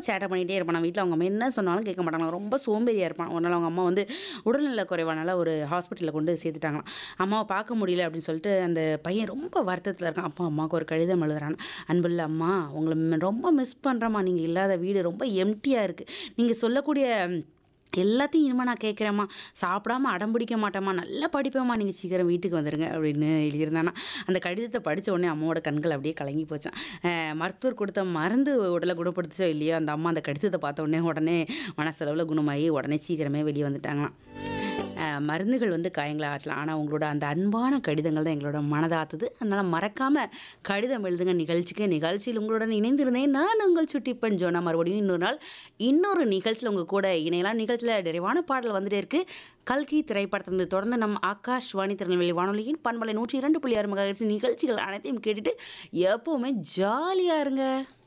சேட்டை பண்ணிகிட்டே இருப்பான் நான் வீட்டில் அவங்க அம்மா என்ன சொன்னாலும் கேட்க மாட்டாங்க ரொம்ப சோம்பேறியாக இருப்பான் ஒரு நாள் அவங்க அம்மா வந்து உடல்நல குறைவானால ஒரு ஹாஸ்பிட்டலில் கொண்டு சேர்த்துட்டாங்களாம் அம்மாவை பார்க்க முடியல அப்படின்னு சொல்லிட்டு அந்த பையன் ரொம்ப வருத்தத்தில் இருக்கான் அப்பா அம்மாவுக்கு ஒரு கடிதம் எழுதுறான் அன்புள்ள அம்மா உங்களை ம- ரொம்ப மிஸ் பண்ணுறேம்மா நீங்கள் இல்லாத வீடு ரொம்ப எம்டியாக இருக்குது நீங்கள் சொல்லக்கூடிய எல்லாத்தையும் இனிமே நான் கேட்குறேம்மா சாப்பிடாம அடம் பிடிக்க மாட்டேம்மா நல்லா படிப்பேம்மா நீங்கள் சீக்கிரம் வீட்டுக்கு வந்துடுங்க அப்படின்னு எழுதியிருந்தானா அந்த கடிதத்தை படித்த உடனே அம்மாவோட கண்கள் அப்படியே கலங்கி போச்சான் அஹ் மருத்துவர் கொடுத்த மருந்து உடலை குணப்படுத்துச்சோ இல்லையோ அந்த அம்மா அந்த கடிதத்தை பார்த்த உடனே உடனே மனசளவில் குணமாகி உடனே சீக்கிரமே வெளியே வந்துட்டாங்களாம் அஹ் மருந்துகள் வந்து காயங்களை ஆற்றலாம் ஆனால் உங்களோட அந்த அன்பான கடிதங்கள் தான் எங்களோட மனதாத்துது அதனால் மறக்காமல் கடிதம் எழுதுங்க நிகழ்ச்சிக்கு நிகழ்ச்சியில் உங்களுடன் இணைந்திருந்தேன் நான் உங்கள் சுட்டிப்பன் ஜோனா மறுபடியும் இன்னொரு நாள் இன்னொரு நிகழ்ச்சியில் உங்கள் கூட இணையலாம் நிகழ்ச்சியில் நிறைவான பாடல் வந்துட்டே இருக்கு கல்கி திரைப்படத்திலிருந்து தொடர்ந்து நம் ஆகாஷ்வாணி திருநெல்வேலி வானொலியின் பண்பலை நூற்றி இரண்டு புள்ளி ஆறு மகா நிகழ்ச்சிகள் அனைத்தையும் கேட்டுட்டு எப்போவுமே ஜாலியாக இருங்க